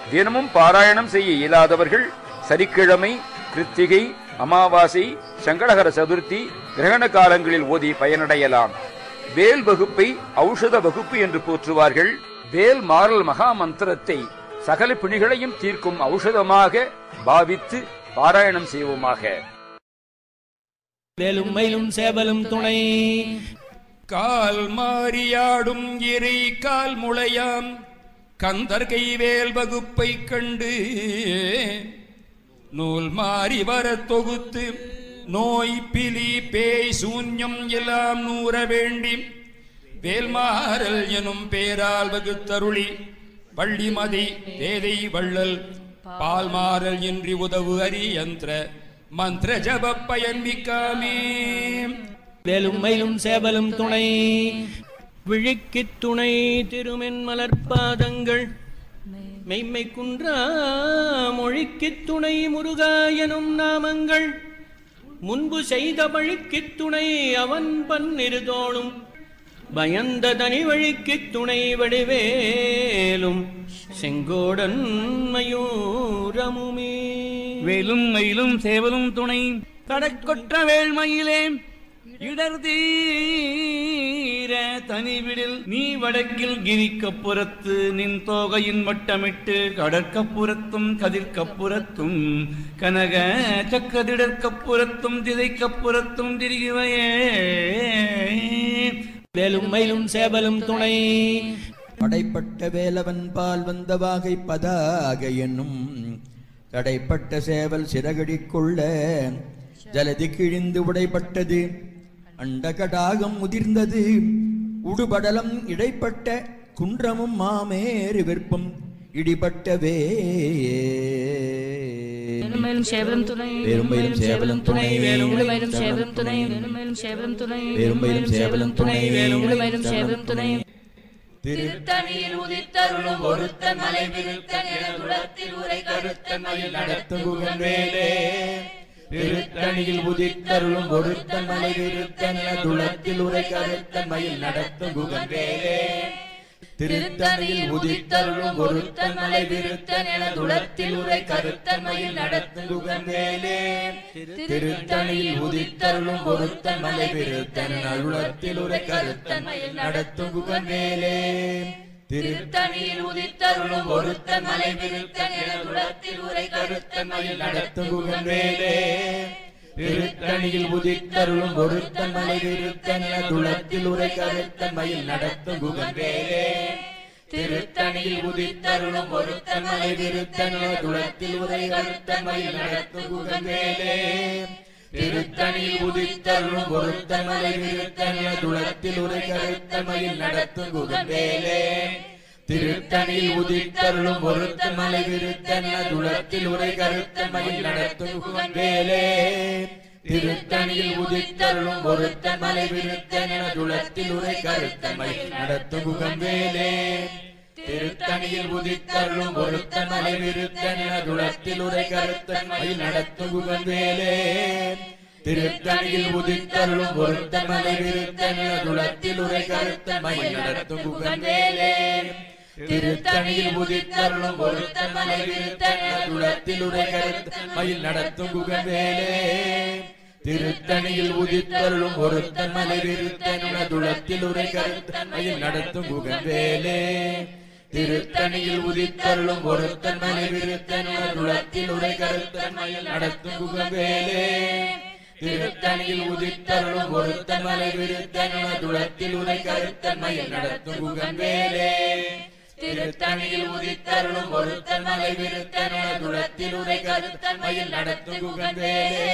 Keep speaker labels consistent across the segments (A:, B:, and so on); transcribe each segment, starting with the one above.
A: தினமும் பாராயணம் செய்ய இயலாதவர்கள் சனிக்கிழமை கிருத்திகை அமாவாசை சங்கடகர சதுர்த்தி கிரகண காலங்களில் ஓதி பயனடையலாம் வேல் வகுப்பை ஔஷத வகுப்பு என்று போற்றுவார்கள் வேல் மாறல் மகா மந்திரத்தை சகல பிணிகளையும் தீர்க்கும் ஔஷதமாக பாவித்து பாராயணம் செய்வோமாக
B: வேலும் மயிலும் சேவலும் துணை
C: கால் மாறியாடும் இறை கால் முளையாம் கந்தர் கைவேல் வகுப்பை கண்டு நூல் மாறி வர தொகுத்து நோய் பிலி பேய் சூன்யம் எல்லாம் நூற வேண்டி வேல்மாறல் எனும் பேரால் வகுத்தருளி வள்ளிமதி தேதை வள்ளல் பால்மாறல் இன்றி உதவு அரியந்திர மந்திர ஜப பயன்பிக்காமே
B: வேலும் மயிலும் சேவலும் துணை விழிக்குத் துணை திருமென் மலர்பாதங்கள் மெய்மை குன்றா மொழிக்குத் துணை முருகா எனும் நாமங்கள் முன்பு செய்த வழிக்குத் துணை அவன் பன்னிருதோளும் பயந்த தனி வழிக்குத் துணை வடிவேலும் செங்கோடன் மயூரமுமே
D: வேலும் மயிலும் சேவலும் துணை கடற்கொற்ற வேள்மயிலே இடர் தீர தனிவிடில் நீ வடக்கில் கிரிக்கப்புறத்து நின் தோகையின் வட்டமிட்டு கடற்கப்புறத்தும் கதிர்க்கப்புறத்தும் கனக சக்கதிடற்கப்புறத்தும் திதைக்கப்புறத்தும் திரிகுவையே
B: வேலும் மயிலும் சேவலும் துணை
E: படைப்பட்ட வேலவன் பால் வந்த வாகை பதாக என்னும் தடைப்பட்ட சேவல் சிறகடிக் கொள்ள ஜலதி கிழிந்து உடைப்பட்டது அண்டகடாகம் முதிர்ந்தது உடுபடலம் இடைப்பட்ட குன்றமும் மாமேறு விற்பம் இடிபட்டவே
F: வேலுமயிலும் சேவலும் துணை
E: வேலுமயிலும் சேவலும் துணை
F: வேலுமயிலும் சேவலும் துணை வேலுமயிலும் சேவலும் துணை
E: வேலுமயிலும் சேவலும் துணை
F: வேலுமயிலும் சேவலும் துணை
G: திருத்தணியில் உதித்தருளும் ஒருத்தன் மலை விருத்தன் என குலத்தில் உரை கருத்தன் மயில் நடத்தும்
E: புகழ்வேலே திருத்தணியில் உதித்தருளும் ஒருத்தன் மலை விருத்தன் என துளத்தில் உரை கருத்தன் மயில் நடத்தும் புகழ்வேலே திருத்தணியில் உதித்தருளும் ஒருத்தன் மலை விருத்தன் என துளத்தில் உரை கருத்தன் மயில் நடத்தும் புகழ்வேலே திருத்தணியில் உதித்தருளும் ஒருத்தன் மலை விருத்தன் என துளத்தில் உரை கருத்தன் மயில் நடத்தும் புகழ்வேலே
G: திருத்தணியில் உதித்தருளும் ஒருத்தன் மலை விருத்தன் என குலத்தில் உரை கருத்தன் மயில் நடத்தும்
E: புகழ்வேலே திருத்தணியில் உதித்தருளும் ஒருத்தன் மலை விருத்தன் என துளத்தில் உரை கருத்தன் மயில் நடத்தும் புகழ்வேலே திருத்தணியில் உதித்தருளும் ஒருத்தன் மலை விருத்தன் என துளத்தில் உரை கருத்தன் மயில் நடத்தும் புகழ்வேலே திருத்தணியில் உதித்தருளும் ஒருத்தன் மலை விருத்தன் என துளத்தில் உரை கருத்தன் மயில் நடத்தும் புகழ்வேலே திருத்தணியில் உதித்தருளும் ஒருத்தன் மலை விருத்தன் என துளத்தில் உரை கருத்தன் மயில் நடத்தும் புகழ்வேலே திருத்தணியில் உதித்தருளும் ஒருத்தன் மலை விருத்தன் என துளத்தில் உரை கருத்தன் மயில் நடத்தும் புகழ்வேலே திருத்தணியில் உதித்தருளும் ஒருத்தன் மலை விருத்தன் என துளத்தில் உரை கருத்தன் மயில் நடத்தும் புகழ்வேலே திருத்தணியில் உதித்தருளும் ஒருத்தன் மலை விருத்தன் என துளத்தில் உரை கருத்தன் மயில் நடத்தும் புகழ்வேலே திருத்தணியில் உதித்தருளும் ஒருத்தன் மலை விருத்தன் என துளத்தில் உரை கருத்தன் மயில் நடத்தும் புகழ்வேலே திருத்தணியில் உதித்தருளும் ஒருத்தன் மலை விருத்தன் என துளத்தில் உரை கருத்தன் மயில் நடத்தும் புகழ்வேலே திருத்தணியில் உதித்தருளும் ஒருத்தன் மலை விருத்தன் என துளத்தில் உரை கருத்தன் மயில் நடத்தும் புகழ்வேலே திருத்தணியில் உதித்தருளும் ஒருத்தன் மலை விருத்தன் என துளத்தில் உரை கருத்தன் மயில் நடத்தும் புகழ்வேலே திருத்தணியில் உதித்தருளும் ஒருத்தன் மலை விருத்தன் என துளத்தில் உரை கருத்தன் மயில் நடத்தும் புகழ்வேலே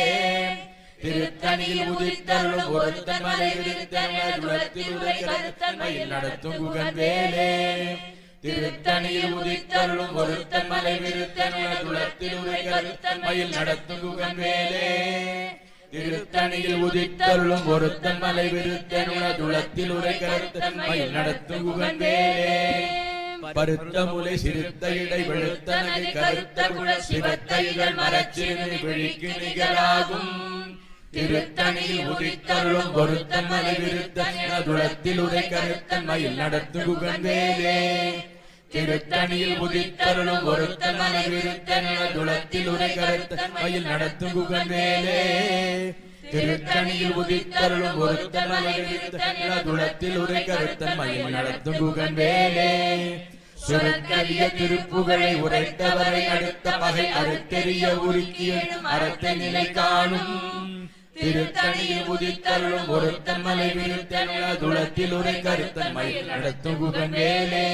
E: திருத்தணியில் உதித்தருளும் ஒருத்தன் மலை விருத்தன் என துளத்தில் உரை கருத்தன் மயில் நடத்தும் புகழ்வேலே திருத்தணியில் உதித்தருளும் ஒருத்தன் மலை விருத்தன் என துளத்தில் உரை கருத்தன் மயில் நடத்தும் புகழ்வேலே திருத்தணியில் உதித்தருளும் ஒருத்தன் மலை விருத்தன் என துளத்தில் உரை கருத்தன் மயில் நடத்தும் புகழ்வேலே பருத்த முலை சிறுத்த இடை வெளுத்த நகை கருத்த குழல் சிவத்த இதழ் மரச்சிறு விழிக்கு நிகராகும் திருத்தணியில் உதித்தருளும் ஒருத்தன் மலை விருத்தன் துளத்தில் உரை கருத்தன் மயில் நடத்தும் புகழ்வேலே திருத்தணியில் உதித்தருளும் ஒருத்தன் மலை விருத்தன் துளத்தில் உரை கருத்தன் மயில் நடத்தும் குகன் வேலே திருத்தணியில் உதித்தருளும் ஒருத்தன் மலை விருத்தன் துளத்தில் உரை கருத்தன் மயில் நடத்தும் குகன் வேலே சுரக்கரிய திருப்புகழை உரைத்தவரை அடுத்த பகை அறுத்தெறிய உருக்கிய அறத்தை நிலை காணும் திருத்தணியில் உதித்தருளும் ஒருத்தன் மலை விருத்தன் துளத்தில் உரை கருத்தன் மயில் நடத்தும் குகன் வேலே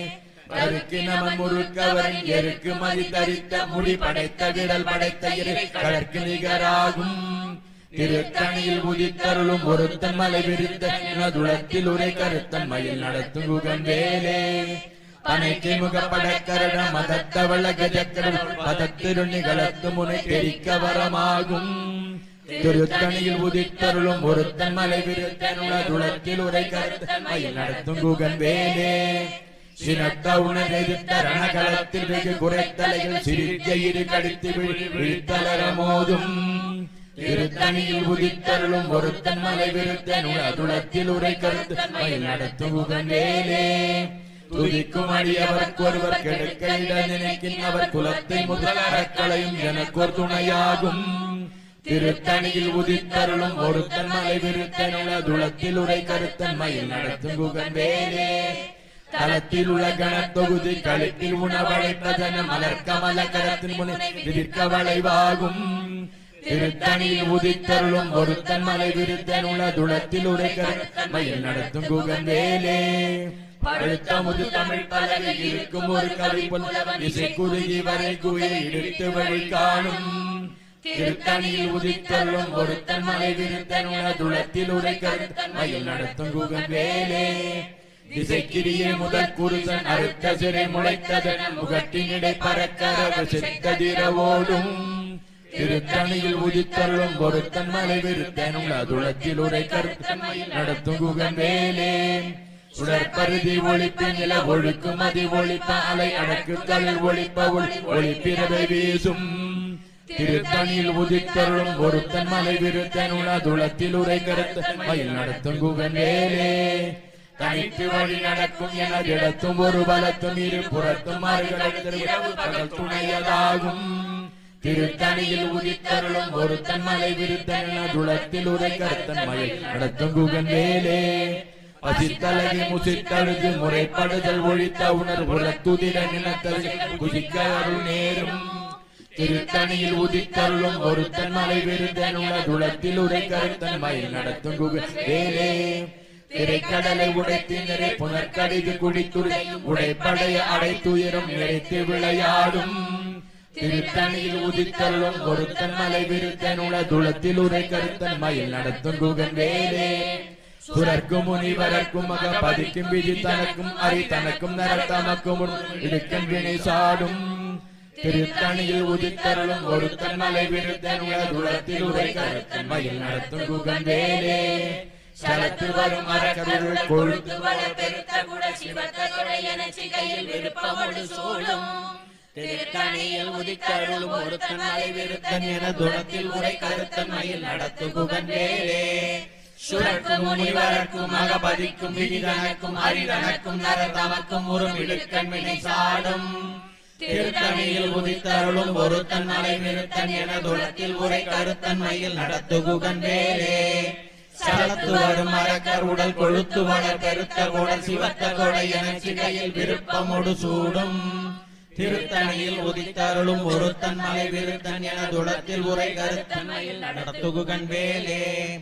E: கருக்கு நமன் முறுக்கவரின் எருக்கு மதி தரித்த முடி படைத்த விரல் படைத்த இரு கடற்கு நிகராகும் திருத்தணியில் உதித்தருளும் ஒருத்தன் மலை விருத்த துளத்தில் உரை கருத்தன் மயில் நடத்தும் குகன் வேலே பனைக்கு முகப்பட கருட மதத்தவள கஜக்கடல் பதத்திருணிகளத்து முனை தெரிக்க வரமாகும் திருத்தணியில் உதித்தருளும் ஒருத்தன் மலை விருத்தனுள துளத்தில் உரை கருத்தன் மயில் நடத்தும் குகன் வேலே சினத்த உணரெதிர்த்த ரணகளத்தில் வெகு குறைத்தலைகள் சிரிக்க இரு கடித்து விழி- விழித்தளர மோதும் திருத்தணியில் உதித்தருளும் ஒருத்தன் மலை விருத்தன் அதுளத்தில் உரை கருத்து மயில் நடத்தும் குகன் வேலே துதிக்கும் அடியவர்க்கு ஒருவர் கெடுக்க இட நினைக்கின் அவர் குலத்தை முதல் அறக்களையும் எனக்கோர் துணையாகும் திருத்தணியில் உதித்தருளும் ஒருத்தன் மலை விருத்தனுள்ள துளத்தில் உரை கருத்தன் மயில் நடத்தும் குகன் வேலே தலத்தில் உள்ள கணத்தொகுதி களிப்பில் உணவழைப்பதன மலர் கமல கரத்தின் முனை விதிர்க்க வளைவாகும் திருத்தணியில் உதித்தருளும் ஒருத்தன் மலை விருத்தன் உள்ள துளத்தில் உரை கருத்தன் மயில் நடத்தும் குகன் வேலே பழுத்த முது தமிழ் பலகை இருக்கும் ஒரு கவி புலவன் இசை குறுகி வரை குயை இடித்து வழி காணும் திருத்தணியில் உதித்தருளும் ஒருத்தன் மலை விருத்தன் உள்ள துளத்தில் உரை கருத்தன் மயில் நடத்தும் குகன் வேலே திசைக்கிரியே முதல் குருசன் அறுத்த சிறை முளைத்ததன் முகட்டினிடை பறக்கரவு செத்ததிர ஓடும் திருத்தணியில் உதித்தருளும் ஒருத்தன் மலை விருத்தனும் அதுளத்தில் உரை கருத்தன் மயில் நடத்தும் குகன் வேலே சுடற்பருதி ஒளிப்பு நில ஒழுக்கும் அதி ஒளிப்ப அலை அடக்கு கடல் ஒளிப்ப ஒளி ஒளிப்பிறவை வீசும் திருத்தணியில் உதித்தருளும் ஒருத்தன் மலை விருத்தன் உளதுளத்தில் உரை கருத்தன் மயில் நடத்தும் குகன் வேலே தனித்து வழி நடக்கும் என இடத்தும் ஒரு பலத்தும் இரு புறத்தும் மறுகடல் துணையதாகும் திருத்தணியில் உதித்தருளும் ஒருத்தன் மலை விருத்தன் துளத்தில் உரை கருத்தன் மயில் நடத்தும் குகன் வேலே பசித்தலகி முசித்தழுது முறைப்படுதல் ஒழித்த உணர்வுற துதிர நிலத்தல் குதிக்க அருள் நேரும் திருத்தணியில் உதித்தருளும் ஒருத்தன் மலை விருந்தன் உளதுளத்தில் உரை கருத்தன் மயில் நடத்தும் குகன் வேலே திரைக்கடலை உடைத்து நிறை புனற்கடிது குடித்துடை உடைப்படைய அடைத்துயரும் நிறைத்து விளையாடும் திருத்தணியில் உதித்தருளும் ஒருத்தன் மலை விருத்தன் உளதுளத்தில் உரை கருத்தன் மயில் நடத்தும் குகன் வேலே சுரர்க்கும் முனிவரர்க்கும் மக பதிக்கும் விதி தனக்கும் அரி தனக்கும் நர தமக்கும் இடுக்கன் வினை சாடும் திருத்தணியில் உதித்தருளும் ஒருத்தன் மலை விருத்தன் உலதுளத்தில் உரை கருத்தன் மயில் நடத்தும் குகன் வேலே சலத்து வரும் அறக்கருள் கொழுத்து
G: வள பெருத்த குட சிவத்த கொடை என சிகையில் விருப்பமொடு சூழும் திருத்தணியில் உதித்தருளும் ஒருத்தன் மலை விருத்தன் என துணத்தில் உரை கருத்தன் மயில் நடத்து குகன் வேலே சுரக்கும் முனிவரக்கும் மகபதிக்கும் விதிதனக்கும் அரிதனக்கும் நரதமக்கும் ஒரு இடுக்கண் வினை சாடும் திருத்தணியில் உதித்தருளும் ஒருத்தன் மலை விருத்தன் என துளத்தில் உரை கருத்தன் மயில் நடத்து குகன் வேலே சலத்து வரும் அரக்கர் உடல் கொழுத்து வளர் பெருத்த குடல் சிவத்த கொடை என சிகையில் விருப்பமொடு சூடும் திருத்தணியில் உதித்தருளும் ஒருத்தன் மலை விருத்தன் என துளத்தில் உரை கருத்தன் மயில் நடத்துகுகன் வேலே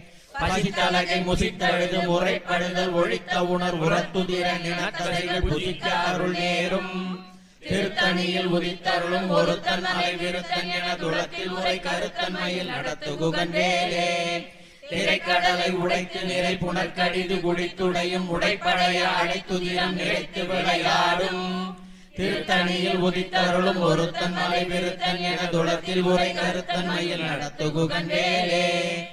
G: பசித்தலகை முசித்தழுது முறைப்படுதல் ஒழித்த உணர் உரத்துதிர நினத்தலைகள் புதிக்க அருள் நேரும் திருத்தணியில் உதித்தருளும் ஒருத்தன் மலை விருத்தன் என துளத்தில் உரை கருத்தன் மயில் நடத்துகுகன் வேலே திரைக்கடலை உடைத்து நிறை புனற்கடிது குடித்துடையும் உடைப்படைய அடைத்துதிரம் நிறைத்து விளையாடும் திருத்தணியில் உதித்தருளும் ஒருத்தன் மலை விருத்தன் என துளத்தில் உரை கருத்தன் மயில் நடத்துகுகன் வேலே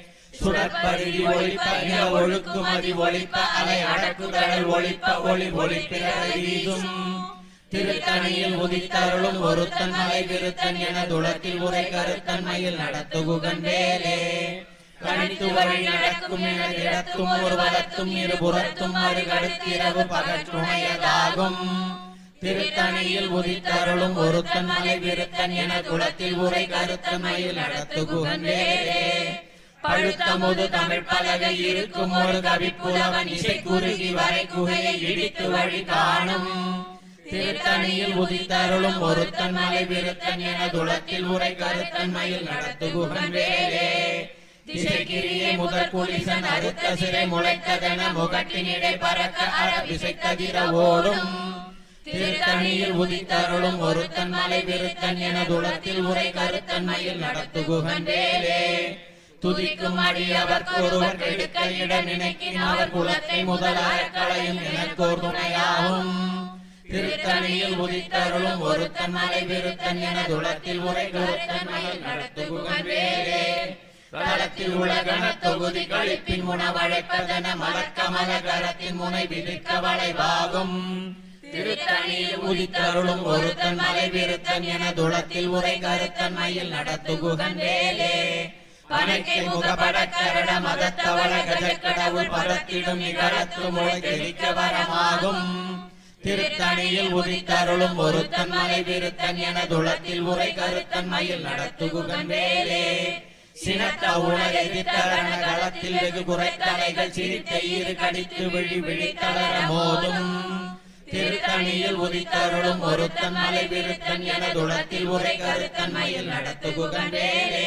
G: சுடற்பருதி ஒளிப்ப நில ஒழுக்கும் அதி ஒளிப்ப அலை அடக்குதழல் ஒளிப்ப ஒளி ஒளிப்பிறவை வீசும் திருத்தணியில் உதித்தருளும் ஒருத்தன் மலை விருத்தன் என துளத்தில் உரை கருத்தன் மயில் நடத்துகுகன் வேலே கணித்து வழி நடக்கும் என இடத்தும் ஒரு வலத்தும் இருபுறத்தும் மறுகடுத்திரவு பகற்றுணையதாகும்
E: திருத்தணியில் உதித்தருளும் ஒருத்தன் மலை விருத்தன் என குளத்தில் உரை கருத்தன் மயில் நடத்து குகந்தேரே பழுத்த முது தமிழ் பலகை இருக்கும் ஒரு கவிப்புலவன் இசை குறுகி வரை குகையை இடித்து வழி காணும் திருத்தணியில் உதித்தருளும் ஒருத்தன் மலை விருத்தன் என துளத்தில் உரை கருத்தன் மயில் நடத்து குகந்தேரே திசைக்கிரியை முதற் குளிசன் அறுத்த சிறை முளைத்ததென முகட்டினிடை பறக்க அரபிசை கதிர ஓடும் திருத்தணியில் உதித்தருளும் ஒருத்தன் மலை விருத்தன் என துளத்தில் உரை கருத்தன் மயில் நடத்து குகந்தேரே துதிக்கும் அடியவர்க்கு ஒருவர் கெடுக்க இட நினைக்கின் அவர் குலத்தை முதலாக களையும் எனக்கோர் துணையாகும் திருத்தணியில் உதித்தருளும் ஒருத்தன் மலை விருத்தன் என துளத்தில் உரை கருத்தன் மயில் நடத்து குகந்தேரே களத்தில் உலகன தொகுதி கழிப்பின் உணவழைப்பதென மலக்கமல கரத்தின் முனை விதிக்க வளைவாகும் திருத்தணியில் உதித்தருளும் ஒருத்தன் மலை விருத்தன் என துளத்தில் உரை கருத்தன் மயில் நடத்து குகந்தேலே பனைக்கை முகபட கரட மதத்தவள கஜக்கடவுள் பரத்திடும் நிகழத்து முளை தெரிக்க வரமாகும் திருத்தணியில் உதித்தருளும் ஒருத்தன் மலை விருத்தன் என துளத்தில் உரை கருத்தன் மயில் நடத்து குகந்தேலே சினத்த உலகை வித்தரண களத்தில் வெகு குறைத்தலைகள் சிரித்த ஈறு கடித்து விழி விழித்தளர மோதும் திருத்தணியில் உதித்தருளும் ஒருத்தன் மலை விருத்தன் என துளத்தில் உரை கருத்தன் மயில் நடத்து குகந்தேரே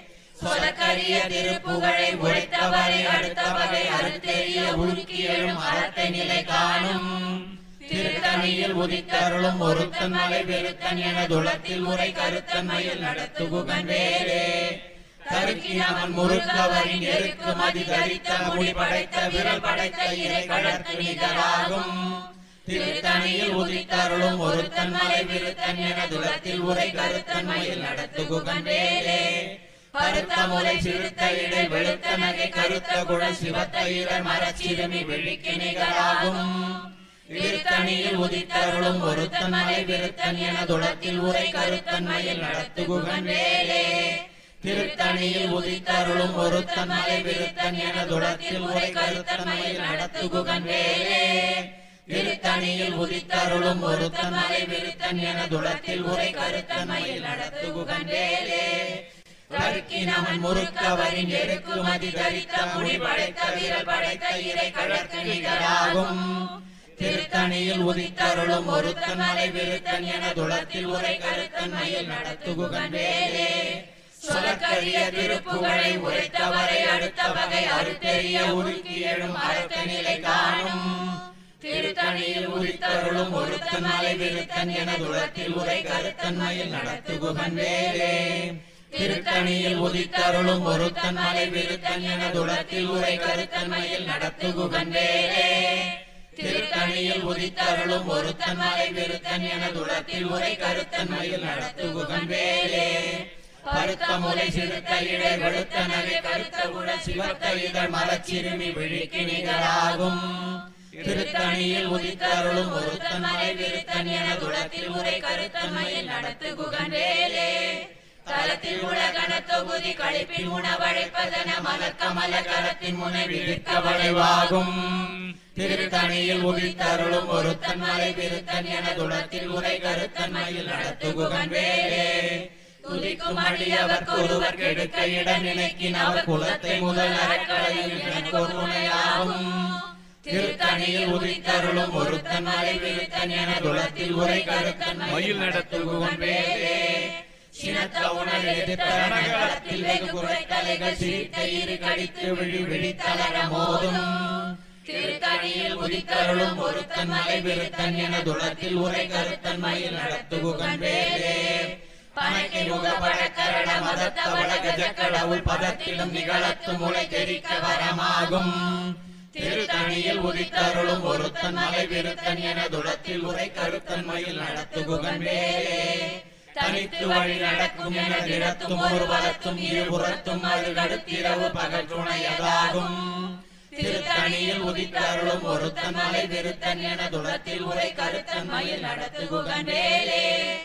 E: சொலக்கரிய திருப்புகழை உரைத்தவரை அடுத்த வகை அறுத்தெறிய உருக்கி எழும் அறத்தை நிலை காணும் திருத்தணியில் உதித்தருளும் ஒருத்தன் மலை விருத்தன் என துளத்தில் உரை கருத்தன் மயில் நடத்து குகந்தேரே கருக்கினவன் முறுக்கவரின் எருக்கு மதி தரித்த முடி படைத்த விரல் படைத்த இறை கழற்கு நிகராகும் திருத்தணியில் உதித்தருளும் ஒருத்தன் மலை விருத்தன் என துளத்தில் உரை கருத்தன் மயில் நடத்து குகந்தேரே கருத்த முலை சிறுத்த இடை வெளுத்த நகை கருத்த குழல் சிவத்த இட மரச்சிறுமி விழிக்கு நிகராகும் திருத்தணியில் உதித்தருளும் ஒருத்தன் மலை விருத்தன் என துளத்தில் உரை கருத்தன் மயில் நடத்து குகந்தேரே திருத்தணியில் உதித்தருளும் ஒருத்தன் மலை விருத்தன் என துளத்தில் உரை கருத்தன் மயில் நடத்து குகந்தேரே திருத்தணியில் உதித்தருளும் ஒருத்தன் மலை விருத்தன் என துளத்தில் உரை கருத்தன் மயில் நடத்து குகந்தேரே கருக்கினவன் முறுக்கவரின் எருக்கு மதி தரித்த முடி படைத்த வீரல் படைத்த இறை கழற்கு நிகராகும் திருத்தணியில் உதித்தருளும் ஒருத்தன் மலை விருத்தன் என துளத்தில் உரை கருத்தன் மயில் நடத்து குகந்தேரே சொலக்கரிய திருப்புகழை உரைத்தவரை அடுத்த வகை அறுத்தெறிய உருக்கி எழும் அறுத்த நிலை காணும் திருத்தணியில் உரித்தருளும் ஒருத்தன் மலை விருத்தன் என துளத்தில் உரை கருத்தன் மயில் நடத்து குகந்தேரே திருத்தணியில் உதித்தருளும் ஒருத்தன் மலை விருத்தன் என துளத்தில் உரை கருத்தன் மயில் நடத்து குகந்தேரே திருத்தணியில் உதித்தருளும் ஒருத்தன் மலை விருத்தன் என துளத்தில் உரை கருத்தன் மயில் நடத்து குகந்தேரே கருத்த முலை சிறுத்த இடை வெளுத்த நகை கருத்த உடல் சிவத்த இதழ் மரச்சிறுமி விழிக்கு நிகராகும் திருத்தணியில் உதித்தருளும் ஒருத்தன் மலை விருத்தன் என துளத்தில் உரை கருத்தன் மயில் நடத்து குகந்தேலே தலத்தில் உலகன தொகுதி கழிப்பின் உணவழைப்பதன மலக்கமல கரத்தின் முனை விழிக்க வளைவாகும் திருத்தணியில் உதித்தருளும் ஒருத்தன் மலை விருத்தன் என துளத்தில் உரை கருத்தன் மயில் நடத்து குகந்தேலே துதிக்கும் அடியவர்க்கு ஒருவர் கெடுக்க இடம் நினைக்கின் அவர் குலத்தை முதல் அறக்கலையில் எனக்கு ஒரு துணையாகும் திருத்தணியில் உதித்தருளும் ஒருத்தன் மலை விருத்தன் என துளத்தில் உரை கருத்தன் மயில் நடத்து குகந்தேலே சினத்த உணர் எதிர்த்தரணத்தில் வெகு குறைத்தலைகள் சிரித்த இரு கடித்து விழி விழித்தளர மோதும் திருத்தணியில் உதித்தருளும் ஒருத்தன் மலை விருத்தன் என துளத்தில் உரை கருத்தன் மயில் நடத்து குகந்தேலே பனைக்கு முக பழக்கரட மதத்த வளக ஜக்கடவுள் பதத்திலும் நிகழத்து முளை தெரிக்க வரமாகும் திருத்தணியில் உதித்தருளும் ஒருத்தன் மலை விருத்தன் என துளத்தில் உரை கருத்தன் மயில் நடத்து குகந்தேலே தனித்து வழி நடக்கும் என திடத்தும் ஒரு பலத்தும் இருபுறத்தும் அது கடுத்திரவு பகல் துணையதாகும் திருத்தணியில் உதித்தருளும் ஒருத்தன் மலை விருத்தன் என துளத்தில் உரை கருத்தன் மயில் நடத்து குகந்தேலே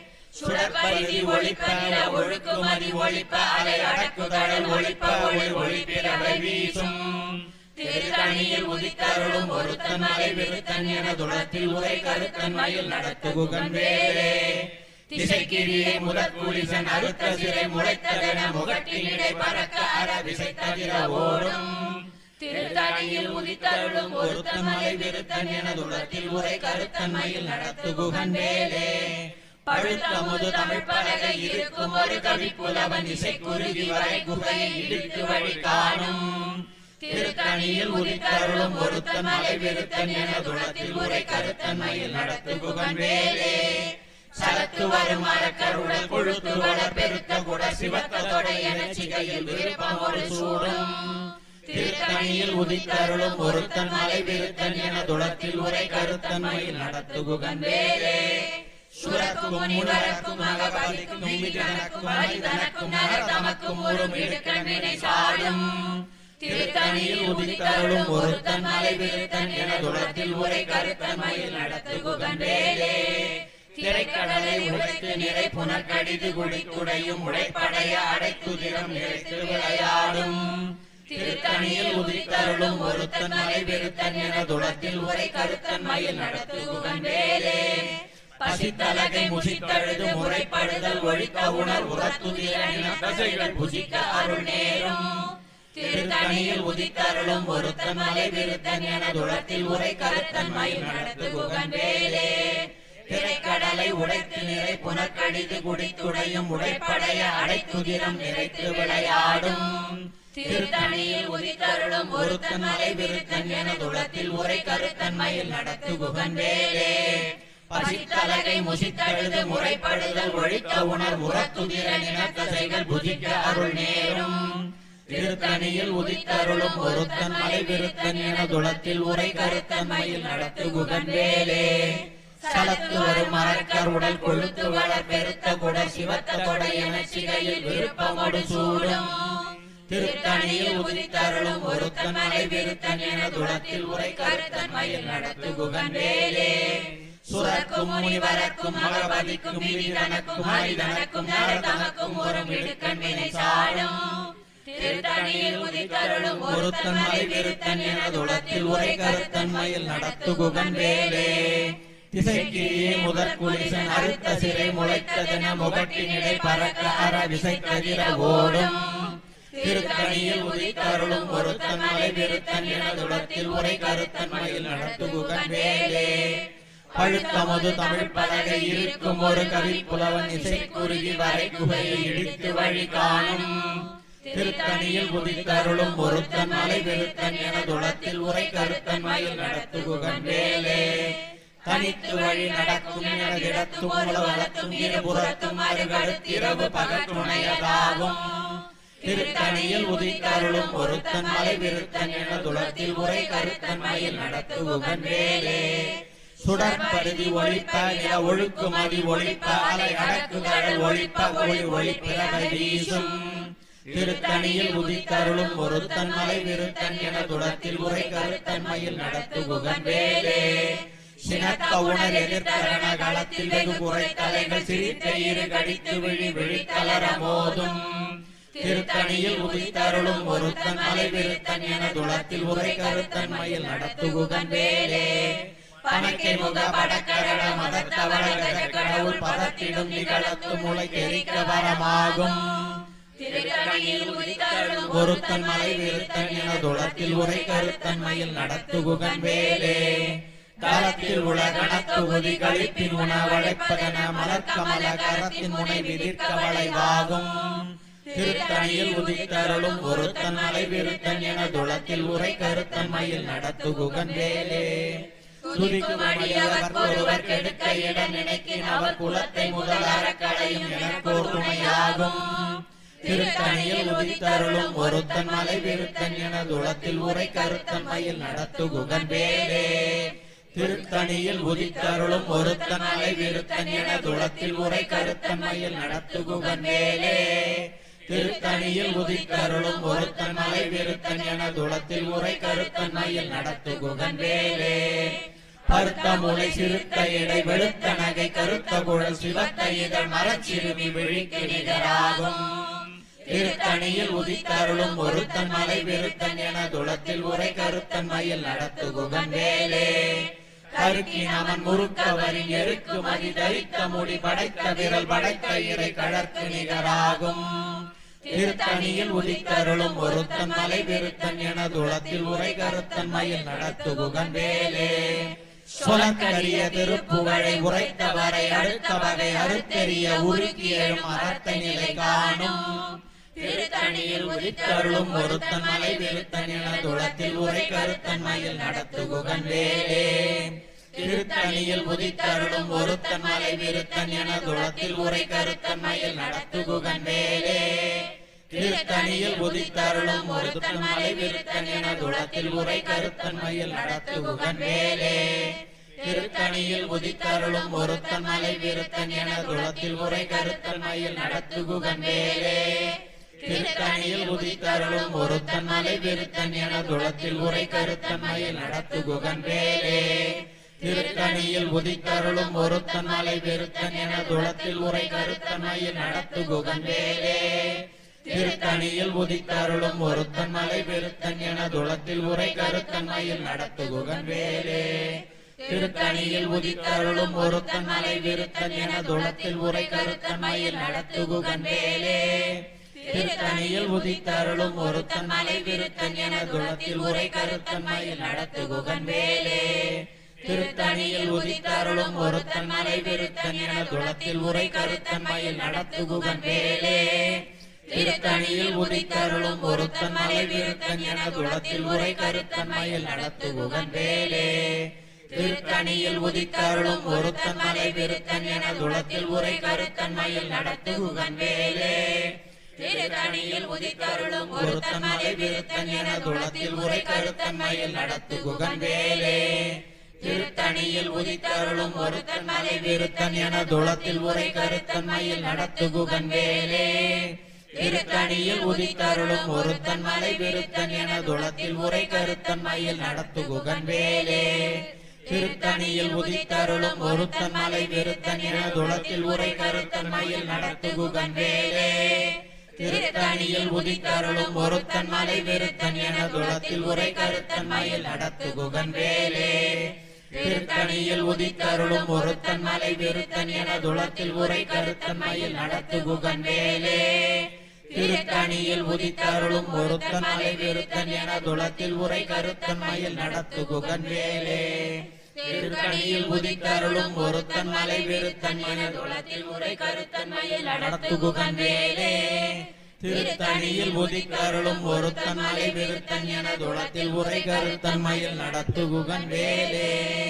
E: சுடற்பரிதி ஒளிப்ப நில ஒழுக்குமதி ஒளிப்ப அலை அடக்குதடல் ஒளிப்ப ஒளி ஒளிப்பிறவை வீசும்
G: திருத்தணியில் உதித்தருளும் ஒருத்தன் மலை விருத்தன் என துளத்தில் உரை கருத்தன் மயில் நடத்துகுகன் வேலே திசைக்கிரியை முதற்குலிசன் அறுத்த சிறை முளைத்ததென முகட்டினிடை பறக்க அற விசைத்ததிர ஓடும் திருத்தணியில் உதித்தருளும் ஒருத்தன் மலை விருத்தன் என துளத்தில் உரை கருத்தன் மயில் நடத்துகுகன் வேலே பழுத்த முது தமிழ் பலகை இருக்கும் ஒரு கவி புலவன் இசை குருதி வரை குகையை இடித்து வழி காணும் திருத்தணியில் உதித்தருளும் ஒருத்தன் மலை விருத்தன் என துளத்தில் உரை கருத்தன் மயில் நடத்துகுகன் வேலே சரத்து வரும் மரக்கருடல் கொழுத்து வளர் பெருத்த குட சிவத்த தொடை என சிகையில் விருப்பம் ஒரு சூடும் திருத்தணியில் உதித்தருளும் ஒருத்தன் மலை விருத்தன் என துளத்தில் உரை கருத்தன் மயில் நடத்துகுகன் வேலே சுரக்கும் முனிவரக்கும் மகபதிக்கும் விஜனக்கும் மனிதனக்கும் நரதமக்கும் ஒரு மிடுக்கண்ணினை சாடும் திருத்தணியில் உதித்தருளும் ஒருத்தன் மலை விருத்தன் என துளத்தில் உரை கருத்தன் மயில் நடத்துகுகன் வேலே திரைக்கடலை உடைத்து நிறை புனர்கடிது குடித்துடையும் உடைப்படைய அடைத்துதிரம் நிறைத்து விளையாடும் திருத்தணியில் உதித்தருளும் ஒருத்தன் மலை விருத்தன் என துளத்தில் உரை கருத்தன் மயில் நடத்துகுகன் வேலே பசித்தலகை முசித்தழுது முறைப்படுதல் ஒழிக்க உணர் உரத்துதிரனின தசைகள் புசிக்க அருள் நேரும் திருத்தணியில் உதித்தருளும் ஒருத்தன் மலை விருத்தன் என துளத்தில் உரை கருத்தன் மயில் நடத்துகுகன் வேலே திரைக்கடலை உடைத்து நிறை புனர்கடிது குடித்துடையும் உடைப்படைய அடைத்துதிரம் நிறைத்து விளையாடும் திருத்தணியில் உதித்தருளும் ஒருத்தன் மலை விருத்தன் என துளத்தில் உரை கருத்தன் மயில் நடத்துகுகன் வேலே பசித்தலகை முசித்தழுது முறைப்படுதல் ஒழிக்க உணர் உரத்துதிர நினத்தசைகள் புதிக்க அருள் நேரும் திருத்தணியில் உதித்தருளும் ஒருத்தன் மலை விருத்தன் என துளத்தில் உரை கருத்தன் மயில் நடத்துகுகன் வேலே சலத்து வரும் மரக்கர் உடல் கொழுத்து வளர் பெருத்த குடர் சிவத்த கொடை என சிகையில் விருப்பமோடு சூடும் திருத்தணியில் உதித்தருளும் ஒருத்தன் மலை விருத்தன் என துளத்தில் உரை கருத்தன் மயில் நடத்துகுகன் வேலே சுரக்கும் முனிவரக்கும் மகபதிக்கும் விதிதனக்கும் மனிதனக்கும் நரதனக்கும் ஒரு மிடுக்கண்ணினை சாடும் திருத்தணியில் உதித்தருளும் ஒருத்தன் மலை விருத்தன் என துளத்தில் உரை கருத்தன் மயில் நடத்துகுகன் வேலே திசைக்கிரியே முதற் குலிசன் அறுத்த சிறை முளைத்ததென முகட்டினிடை பறக்க அற விசைத்ததிர ஓடும் திருத்தணியில் உதித்தருளும் ஒருத்தன் மலை விருத்தன் என துளத்தில் உரை கருத்தன் மயில் நடத்துகுகன் வேலே பழுத்தமது தமிழ் பலகை இருக்கும் ஒரு கவி புலவன் இசை குறுகி வரை குகையை இடித்து வழி காணும் திருத்தணியில் உதித்தருளும் ஒருத்தன் மலை விருத்தன் என துளத்தில் உரை கருத்தன் மயில் நடத்துகுகன் வேலே தனித்து வழி நடக்கும் எனதிடத்தும் உலகத்தும் இருபுறத்தும் அருகடுத்திரவு பகற்றுணையதாகும் திருத்தணியில் உதித்தருளும் ஒருத்தன் மலை விருத்தன் என துளத்தில் உரை கருத்தன் மயில் நடத்துகுகன் வேலே சுடற்பருதி ஒழிப்ப நில ஒழுக்கு மதி ஒழிப்ப அலை அடக்குதழல் ஒழிப்ப ஒளி ஒளிப்பிறவை வீசும் திருத்தணியில் உதித்தருளும் ஒருத்தன் மலை விருத்தன் என துளத்தில் உரை கருத்தன் மயில் நடத்துகுகன் வேலே சினத்த உணர் எதிர்த்தரண களத்தில் வெகு குறை தலைகள் சிரித்த இரு கடித்து விழி விழித்தளர மோதும் திருத்தணியில் உதித்தருளும் ஒருத்தன் மலை விருத்தன் என துளத்தில் உரை கருத்தன் மயில் நடத்துகுகன் வேலே பணக்கை முக படக்கரட மதத்தவள கடவுள் பதத்திடும் நிகழத்து முளை தெரிக்க வரமாகும் திருத்தணியில் உதித்தருளும் ஒருத்தன் மலை விருத்தன் என துளத்தில் உரை கருத்தன் மயில் நடத்துகுகன் வேலே காலத்தில் உள்ள கணக்கு உதி கழிப்பின் உணவழைப்பதென மலர்கமல கரத்தின் முனை விதிர்க்க வளைவாகும் திருத்தணியில் உதித்தருளும் ஒருத்தன் மலை விருத்தன் என துளத்தில் உரை கருத்தன் மயில் நடத்துகுகன் வேலே துதிக்கும் அடியவர் ஒருவர் கெடுக்க இட நினைக்கின் அவர் குலத்தை முதல் அறக்களையும் எனக்கோர் துணையாகும் திருத்தணியில் உதித்தருளும் ஒருத்தன் மலை விருத்தன் என துளத்தில் உரை கருத்தன் மயில் நடத்துகுகன் வேலே திருத்தணியில் உதித்தருளும் ஒருத்தன் மலை விருத்தன் என துளத்தில் உரை கருத்தன் மயில் நடத்துகுகன் வேலே திருத்தணியில் உதித்தருளும் ஒருத்தன் மலை விருத்தன் என துளத்தில் உரை கருத்தன் மயில் நடத்துகுகன் வேலே பருத்த முளை சிறுத்த இடை வெளுத்த நகை கருத்த குழல் சிவத்த இதழ் மரச்சிறுமி விழிக்கு நிகராகும்
E: திருத்தணியில் உதித்தருளும் ஒருத்தன் மலை விருத்தன் என துளத்தில் உரை கருத்தன் மயில் நடத்து குகன் வேலே கருக்கினவன் முறுக்கவரின் எருக்கு மதி தரித்த முடி படைத்த விரல் படைத்த இறை கழற்கு நிகராகும் திருத்தணியில் உதித்தருளும் ஒருத்தன் மலை விருத்தன் என துளத்தில் உரை கருத்தன் மயில் நடத்து குகன் வேலே சொலக்கரிய திருப்புகழை உரைத்தவரை அடுத்த வகை அறுத்தெறிய உருக்கி எழும் அறத்த நிலை காணும் திருத்தணியில் உதித்தருளும் ஒருத்தன் மலை விருத்தன் என துளத்தில் உரை கருத்தன் மயில் நடத்து குகன் வேலே திருத்தணியில் உதித்தருளும் ஒருத்தன் மலை விருத்தன் என துளத்தில் உரை கருத்தன் மயில் நடத்து குகன் வேலே திருத்தணியில் உதித்தருளும் ஒருத்தன் மலை விருத்தன் என துளத்தில் உரை கருத்தன் மயில் நடத்து குகன் வேலே திருத்தணியில் உதித்தருளும் ஒருத்தன் மலை விருத்தன் என துளத்தில் உரை கருத்தன் மயில் நடத்து குகன் வேலே திருத்தணியில் உதித்தருளும் ஒருத்தன் மலை விருத்தன் என துளத்தில் உரை கருத்தன் மயில் நடத்து குகன் வேலே திருத்தணியில் உதித்தருளும் ஒருத்தன் மலை விருத்தன் என துளத்தில் உரை கருத்தன் மயில் நடத்து குகன் வேலே திருத்தணியில் உதித்தருளும் ஒருத்தன் மலை விருத்தன் என துளத்தில் உரை கருத்தன் மயில் நடத்து குகன் வேலே திருத்தணியில் உதித்தருளும் ஒருத்தன் மலை விருத்தன் என துளத்தில் உரை கருத்தன் மயில் நடத்து குகன் வேலே திருத்தணியில் உதித்தருளும் ஒருத்தன் மலை விருத்தன் என துளத்தில் உரை கருத்தன் மயில் நடத்து குகன் வேலே திருத்தணியில் உதித்தருளும் ஒருத்தன் மலை விருத்தன் என துளத்தில் உரை கருத்தன் மயில் நடத்து குகன் வேலே திருத்தணியில் உதித்தருளும் ஒருத்தன் மலை விருத்தன் என துளத்தில் உரை கருத்தன் மயில் நடத்து குகன் வேலே திருத்தணியில் உதித்தருளும் ஒருத்தன் மலை விருத்தன் என துளத்தில் உரை கருத்தன் மயில் நடத்து குகன் வேலே திருத்தணியில் உதித்தருளும் ஒருத்தன் மலை விருத்தன் என துளத்தில் உரை கருத்தன் மயில் நடத்து குகன் வேலே திருத்தணியில் உதித்தருளும் ஒருத்தன் மலை விருத்தன் என துளத்தில் உரை கருத்தன் மயில் நடத்து குகன் வேலே திருத்தணியில் உதித்தருளும் ஒருத்தன் மலை விருத்தன் என துளத்தில் உரை கருத்தன் மயில் நடத்து குகன் வேலே திருத்தணியில் உதித்தருளும் ஒருத்தன் மலை விருத்தன் என துளத்தில் உரை கருத்தன் மயில் நடத்து குகன் வேலே திருத்தணியில் உதித்தருளும் ஒருத்தன் மலை விருத்தன் என துளத்தில் உரை கருத்தன் மயில் நடத்து குகன் வேலே திருத்தணியில் உதித்தருளும் ஒருத்தன் மலை விருத்தன் என துளத்தில் உரை கருத்தன் மயில் நடத்து குகன் வேலே திருத்தணியில் உதித்தருளும் ஒருத்தன் மலை விருத்தன் என துளத்தில் உரை கருத்தன் மயில் நடத்து குகன் வேலே திருத்தணியில் உதித்தருளும் ஒருத்தன் மலை விருத்தன் என துளத்தில் உரை கருத்தன் மயில் நடத்து குகன் வேலே திருத்தணியில் உதித்தருளும் ஒருத்தன் மலை விருத்தன் என துளத்தில் உரை கருத்தன் மயில் நடத்து குகன் வேலே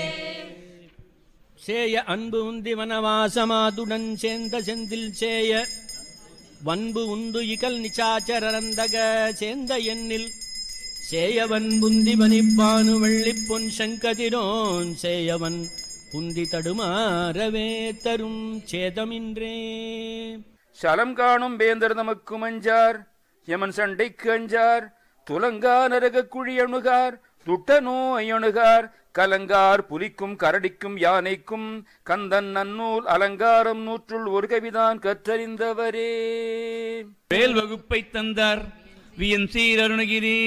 B: சேய அன்பு உந்தி வனவாசமாதுடன் சேர்ந்த செந்தில் சேய வன்பு உந்து இகல் நிச்சாச்சரந்தக சேர்ந்த எண்ணில் சேயவன் புந்தி வனிப்பானு வெள்ளிப் பொன் சங்கதிரோன் சேயவன் புந்தி தடுமாறவே தரும் சேதமின்றே
A: சலம் காணும் வேந்தர் நமக்கு மஞ்சார் யமன் சண்டைக்கு அஞ்சார் துலங்கா நரக குழி அணுகார் துட்ட நோய் அணுகார் கலங்கார் புலிக்கும் கரடிக்கும் யானைக்கும் கந்தன் நன்னூல் அலங்காரம் நூற்றுள் ஒரு கவிதான் கற்றறிந்தவரே
D: வேல் வகுப்பை தந்தார் வியன் சீர் அருணகிரி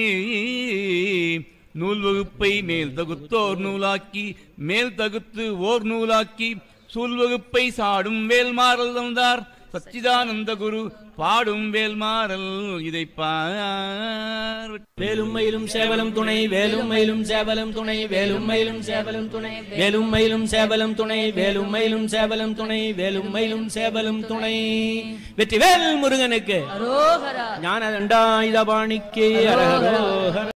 D: நூல் வகுப்பை மேல் தகுத்தோர் நூலாக்கி மேல் தகுத்து ஓர் நூலாக்கி சூல் வகுப்பை சாடும் வேல்மாறல் தந்தார் சச்சிதானந்த குரு பாடும் வேல்மாறல் இதை பார்
B: வேலும் மயிலும் சேவலும் துணை வேலும் மயிலும் சேவலும் துணை வேலும் மயிலும் சேவலும் துணை வேலும் மயிலும் சேவலும் துணை வேலும் மயிலும் சேவலும் துணை வேலும் மயிலும் சேவலும் துணை வெற்றி வேல் முருகனுக்கு
F: அரோகரா
B: ஞான தண்டாயுதபாணிக்கு அரகரோகர